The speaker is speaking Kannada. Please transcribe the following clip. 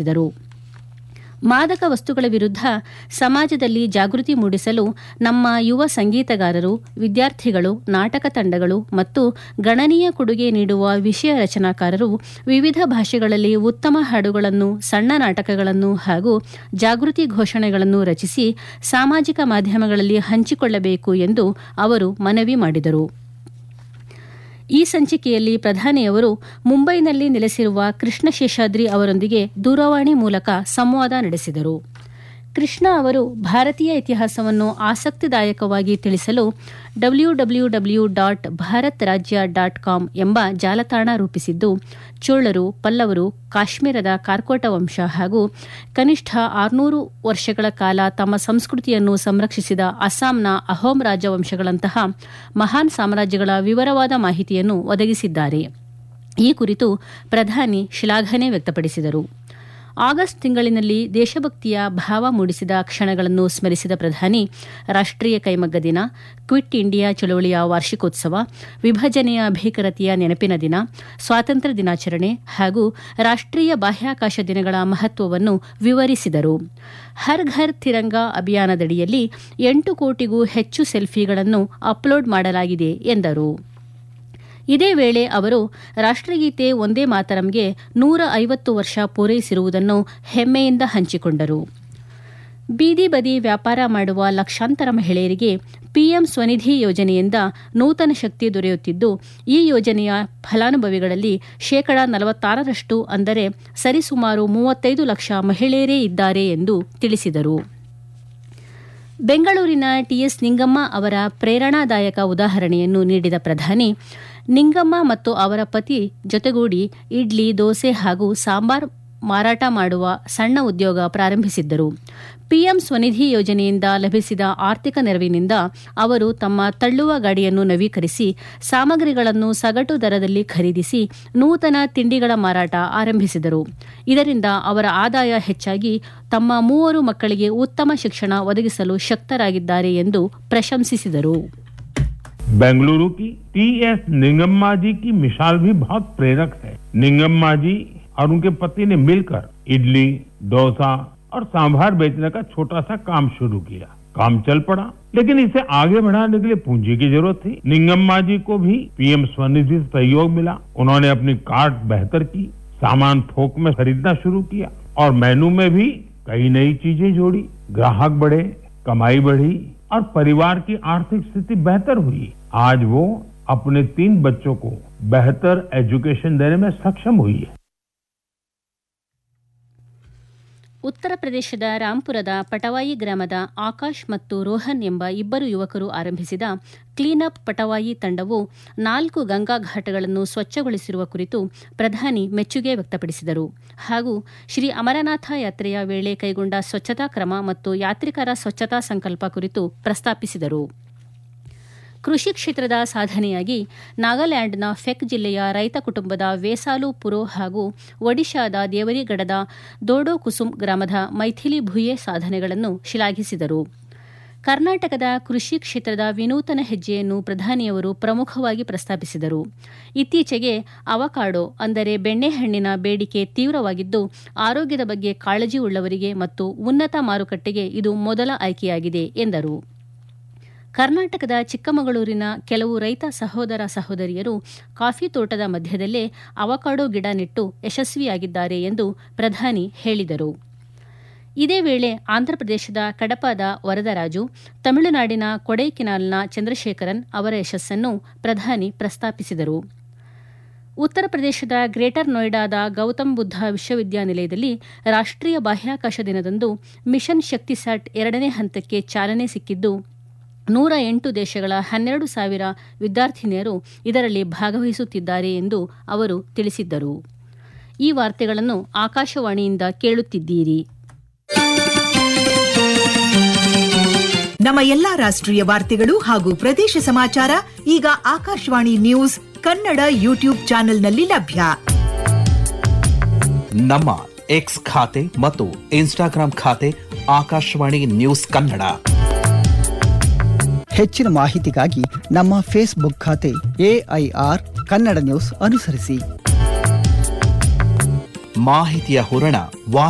ತಿಳಿಸಿದರು ಮಾದಕ ವಸ್ತುಗಳ ವಿರುದ್ಧ ಸಮಾಜದಲ್ಲಿ ಜಾಗೃತಿ ಮೂಡಿಸಲು ನಮ್ಮ ಯುವ ಸಂಗೀತಗಾರರು ವಿದ್ಯಾರ್ಥಿಗಳು ನಾಟಕ ತಂಡಗಳು ಮತ್ತು ಗಣನೀಯ ಕೊಡುಗೆ ನೀಡುವ ವಿಷಯ ರಚನಾಕಾರರು ವಿವಿಧ ಭಾಷೆಗಳಲ್ಲಿ ಉತ್ತಮ ಹಾಡುಗಳನ್ನು ಸಣ್ಣ ನಾಟಕಗಳನ್ನು ಹಾಗೂ ಜಾಗೃತಿ ಘೋಷಣೆಗಳನ್ನು ರಚಿಸಿ ಸಾಮಾಜಿಕ ಮಾಧ್ಯಮಗಳಲ್ಲಿ ಹಂಚಿಕೊಳ್ಳಬೇಕು ಎಂದು ಅವರು ಮನವಿ ಮಾಡಿದರು ಈ ಸಂಚಿಕೆಯಲ್ಲಿ ಪ್ರಧಾನಿಯವರು ಮುಂಬೈನಲ್ಲಿ ನೆಲೆಸಿರುವ ಕೃಷ್ಣ ಶೇಷಾದ್ರಿ ಅವರೊಂದಿಗೆ ದೂರವಾಣಿ ಮೂಲಕ ಸಂವಾದ ನಡೆಸಿದರು ಕೃಷ್ಣ ಅವರು ಭಾರತೀಯ ಇತಿಹಾಸವನ್ನು ಆಸಕ್ತಿದಾಯಕವಾಗಿ ತಿಳಿಸಲು W W W dot Bharat Rajya dot com ಎಂಬ ಜಾಲತಾಣ ರೂಪಿಸಿದ್ದು ಚೋಳರು ಪಲ್ಲವರು ಕಾಶ್ಮೀರದ ಕಾರ್ಕೋಟ ವಂಶ ಹಾಗೂ ಕನಿಷ್ಠ ಆರುನೂರು ವರ್ಷಗಳ ಕಾಲ ತಮ್ಮ ಸಂಸ್ಕೃತಿಯನ್ನು ಸಂರಕ್ಷಿಸಿದ ಅಸ್ಸಾಂನ ಅಹೋಂ ರಾಜವಂಶಗಳಂತಹ ಮಹಾನ್ ಸಾಮ್ರಾಜ್ಯಗಳ ವಿವರವಾದ ಮಾಹಿತಿಯನ್ನು ಒದಗಿಸಿದ್ದಾರೆ ಈ ಕುರಿತು ಪ್ರಧಾನಿ ಶ್ಲಾಘನೆ ವ್ಯಕ್ತಪಡಿಸಿದರು ಆಗಸ್ಟ್ ತಿಂಗಳಿನಲ್ಲಿ ದೇಶಭಕ್ತಿಯ ಭಾವ ಮೂಡಿಸಿದ ಕ್ಷಣಗಳನ್ನು ಸ್ಮರಿಸಿದ ಪ್ರಧಾನಿ ರಾಷ್ಟ್ರೀಯ ಕೈಮಗ್ಗ ದಿನ ಕ್ವಿಟ್ ಇಂಡಿಯಾ ಚಳವಳಿಯ ವಾರ್ಷಿಕೋತ್ಸವ ವಿಭಜನೆಯ ಭೀಕರತೆಯ ನೆನಪಿನ ದಿನ ಸ್ವಾತಂತ್ರ್ಯ ದಿನಾಚರಣೆ ಹಾಗೂ ರಾಷ್ಟ್ರೀಯ ಬಾಹ್ಯಾಕಾಶ ದಿನಗಳ ಮಹತ್ವವನ್ನು ವಿವರಿಸಿದರು ಹರ್ ಘರ್ ತಿರಂಗ ಅಭಿಯಾನದಡಿಯಲ್ಲಿ ಎಂಟು ಕೋಟಿಗೂ ಹೆಚ್ಚು ಸೆಲ್ಫಿಗಳನ್ನು ಅಪ್ಲೋಡ್ ಮಾಡಲಾಗಿದೆ ಎಂದರು ಇದೇ ವೇಳೆ ಅವರು ರಾಷ್ಟ್ರಗೀತೆ ಒಂದೇ ಮಾತರಂಗೆ ನೂರ ಐವತ್ತು ವರ್ಷ ಪೂರೈಸಿರುವುದನ್ನು ಹೆಮ್ಮೆಯಿಂದ ಹಂಚಿಕೊಂಡರು ಬೀದಿ ಬದಿ ವ್ಯಾಪಾರ ಮಾಡುವ ಲಕ್ಷಾಂತರ ಮಹಿಳೆಯರಿಗೆ ಪಿಎಂ ಸ್ವನಿಧಿ ಯೋಜನೆಯಿಂದ ನೂತನ ಶಕ್ತಿ ದೊರೆಯುತ್ತಿದ್ದು ಈ ಯೋಜನೆಯ ಫಲಾನುಭವಿಗಳಲ್ಲಿ ಶೇಕಡಾ ನಲವತ್ತಾರರಷ್ಟು ಅಂದರೆ ಸರಿಸುಮಾರು ಮೂವತ್ತೈದು ಲಕ್ಷ ಮಹಿಳೆಯರೇ ಇದ್ದಾರೆ ಎಂದು ತಿಳಿಸಿದರು ಬೆಂಗಳೂರಿನ ಟಿಎಸ್ ನಿಂಗಮ್ಮ ಅವರ ಪ್ರೇರಣಾದಾಯಕ ಉದಾಹರಣೆಯನ್ನು ನೀಡಿದ ಪ್ರಧಾನಿ ನಿಂಗಮ್ಮ ಮತ್ತು ಅವರ ಪತಿ ಜೊತೆಗೂಡಿ ಇಡ್ಲಿ ದೋಸೆ ಹಾಗೂ ಸಾಂಬಾರ್ ಮಾರಾಟ ಮಾಡುವ ಸಣ್ಣ ಉದ್ಯೋಗ ಪ್ರಾರಂಭಿಸಿದ್ದರು ಪಿಎಂ ಸ್ವನಿಧಿ ಯೋಜನೆಯಿಂದ ಲಭಿಸಿದ ಆರ್ಥಿಕ ನೆರವಿನಿಂದ ಅವರು ತಮ್ಮ ತಳ್ಳುವ ಗಾಡಿಯನ್ನು ನವೀಕರಿಸಿ ಸಾಮಗ್ರಿಗಳನ್ನು ಸಗಟು ದರದಲ್ಲಿ ಖರೀದಿಸಿ ನೂತನ ತಿಂಡಿಗಳ ಮಾರಾಟ ಆರಂಭಿಸಿದರು ಇದರಿಂದ ಅವರ ಆದಾಯ ಹೆಚ್ಚಾಗಿ ತಮ್ಮ ಮೂವರು ಮಕ್ಕಳಿಗೆ ಉತ್ತಮ ಶಿಕ್ಷಣ ಒದಗಿಸಲು ಶಕ್ತರಾಗಿದ್ದಾರೆ ಎಂದು ಪ್ರಶಂಸಿಸಿದರು बेंगलुरु की टीएस निंगम्मा जी की मिसाल भी बहुत प्रेरक है निंगम्मा जी और उनके पति ने मिलकर इडली डोसा और सांभर बेचने का छोटा सा काम शुरू किया काम चल पड़ा लेकिन इसे आगे बढ़ाने के लिए पूंजी की जरूरत थी निंगम्मा जी को भी पीएम स्वनिधि से सहयोग मिला उन्होंने अपनी कार्ट बेहतर की सामान थोक में खरीदना शुरू किया और मेनू में भी कई नई चीजें जोड़ी ग्राहक बढ़े कमाई बढ़ी और परिवार की आर्थिक स्थिति बेहतर हुई आज वो अपने तीन बच्चों को बेहतर एजुकेशन देने में सक्षम हुई है ಉತ್ತರ ಪ್ರದೇಶದ ರಾಂಪುರದ ಪಟವಾಯಿ ಗ್ರಾಮದ ಆಕಾಶ್ ಮತ್ತು ರೋಹನ್ ಎಂಬ ಇಬ್ಬರು ಯುವಕರು ಆರಂಭಿಸಿದ ಕ್ಲೀನ್ಅಪ್ ಪಟವಾಯಿ ತಂಡವು ನಾಲ್ಕು ಗಂಗಾ ಘಾಟಗಳನ್ನು ಸ್ವಚ್ಛಗೊಳಿಸಿರುವ ಕುರಿತು ಪ್ರಧಾನಿ ಮೆಚ್ಚುಗೆ ವ್ಯಕ್ತಪಡಿಸಿದರು ಹಾಗೂ ಶ್ರೀ ಅಮರನಾಥ ಯಾತ್ರೆಯ ವೇಳೆ ಕೈಗೊಂಡ ಸ್ವಚ್ಛತಾ ಕ್ರಮ ಮತ್ತು ಯಾತ್ರಿಕರ ಸ್ವಚ್ಛತಾ ಸಂಕಲ್ಪ ಕುರಿತು ಪ್ರಸ್ತಾಪಿಸಿದರು ಕೃಷಿ ಕ್ಷೇತ್ರದ ಸಾಧನೆಯಾಗಿ ನಾಗಾಲ್ಯಾಂಡ್ನ ಫೆಕ್ ಜಿಲ್ಲೆಯ ರೈತ ಕುಟುಂಬದ ವೇಸಾಲು ಪುರೋ ಹಾಗೂ ಒಡಿಶಾದ ದೇವರಿಗಡದ ದೋಡೋ ಕುಸುಮ್ ಗ್ರಾಮದ ಮೈಥಿಲಿ ಭುಯೆ ಸಾಧನೆಗಳನ್ನು ಶ್ಲಾಘಿಸಿದರು ಕರ್ನಾಟಕದ ಕೃಷಿ ಕ್ಷೇತ್ರದ ವಿನೂತನ ಹೆಜ್ಜೆಯನ್ನು ಪ್ರಧಾನಿಯವರು ಪ್ರಮುಖವಾಗಿ ಪ್ರಸ್ತಾಪಿಸಿದರು ಇತ್ತೀಚೆಗೆ ಅವಕಾಡೋ ಅಂದರೆ ಬೆಣ್ಣೆಹಣ್ಣಿನ ಬೇಡಿಕೆ ತೀವ್ರವಾಗಿದ್ದು ಆರೋಗ್ಯದ ಬಗ್ಗೆ ಕಾಳಜಿ ಉಳ್ಳವರಿಗೆ ಮತ್ತು ಉನ್ನತ ಮಾರುಕಟ್ಟೆಗೆ ಇದು ಮೊದಲ ಆಯ್ಕೆಯಾಗಿದೆ ಎಂದರು ಕರ್ನಾಟಕದ ಚಿಕ್ಕಮಗಳೂರಿನ ಕೆಲವು ರೈತ ಸಹೋದರ ಸಹೋದರಿಯರು ಕಾಫಿ ತೋಟದ ಮಧ್ಯದಲ್ಲೇ ಅವಕಾಡೋ ಗಿಡ ನೆಟ್ಟು ಯಶಸ್ವಿಯಾಗಿದ್ದಾರೆ ಎಂದು ಪ್ರಧಾನಿ ಹೇಳಿದರು ಇದೇ ವೇಳೆ ಆಂಧ್ರಪ್ರದೇಶದ ಕಡಪದ ವರದರಾಜು ತಮಿಳುನಾಡಿನ ಕೊಡೈಕಿನಾಲ್ನ ಚಂದ್ರಶೇಖರನ್ ಅವರ ಯಶಸ್ಸನ್ನು ಪ್ರಧಾನಿ ಪ್ರಸ್ತಾಪಿಸಿದರು ಉತ್ತರ ಪ್ರದೇಶದ ಗ್ರೇಟರ್ ನೋಯ್ಡಾದ ಗೌತಮ್ ಬುದ್ಧ ವಿಶ್ವವಿದ್ಯಾನಿಲಯದಲ್ಲಿ ರಾಷ್ಟ್ರೀಯ ಬಾಹ್ಯಾಕಾಶ ದಿನದಂದು ಮಿಷನ್ ಶಕ್ತಿಸ್ಯಾಟ್ ಎರಡನೇ ಹಂತಕ್ಕೆ ಚಾಲನೆ ಸಿಕ್ಕಿದ್ದು ನೂರ ಎಂಟು ದೇಶಗಳ ಹನ್ನೆರಡು ಸಾವಿರ ವಿದ್ಯಾರ್ಥಿನಿಯರು ಇದರಲ್ಲಿ ಭಾಗವಹಿಸುತ್ತಿದ್ದಾರೆ ಎಂದು ಅವರು ತಿಳಿಸಿದ್ದರು ಈ ವಾರ್ತೆಗಳನ್ನು ಆಕಾಶವಾಣಿಯಿಂದ ಕೇಳುತ್ತಿದ್ದೀರಿ ನಮ್ಮ ಎಲ್ಲಾ ರಾಷ್ಟ್ರೀಯ ವಾರ್ತೆಗಳು ಹಾಗೂ ಪ್ರದೇಶ ಸಮಾಚಾರ ಈಗ ಆಕಾಶವಾಣಿ ನ್ಯೂಸ್ ಕನ್ನಡ ಯೂಟ್ಯೂಬ್ ಚಾನೆಲ್ನಲ್ಲಿ ಲಭ್ಯ ನಮ್ಮ ಎಕ್ಸ್ ಖಾತೆ ಮತ್ತು ಇನ್ಸ್ಟಾಗ್ರಾಂ ಖಾತೆ ಆಕಾಶವಾಣಿ ನ್ಯೂಸ್ ಕನ್ನಡ ಹೆಚ್ಚಿನ ಮಾಹಿತಿಗಾಗಿ ನಮ್ಮ ಫೇಸ್ಬುಕ್ ಖಾತೆ ಎಐಆರ್ ಕನ್ನಡ ನ್ಯೂಸ್ ಅನುಸರಿಸಿ ಮಾಹಿತಿಯ ಹೊರಣ ವಾ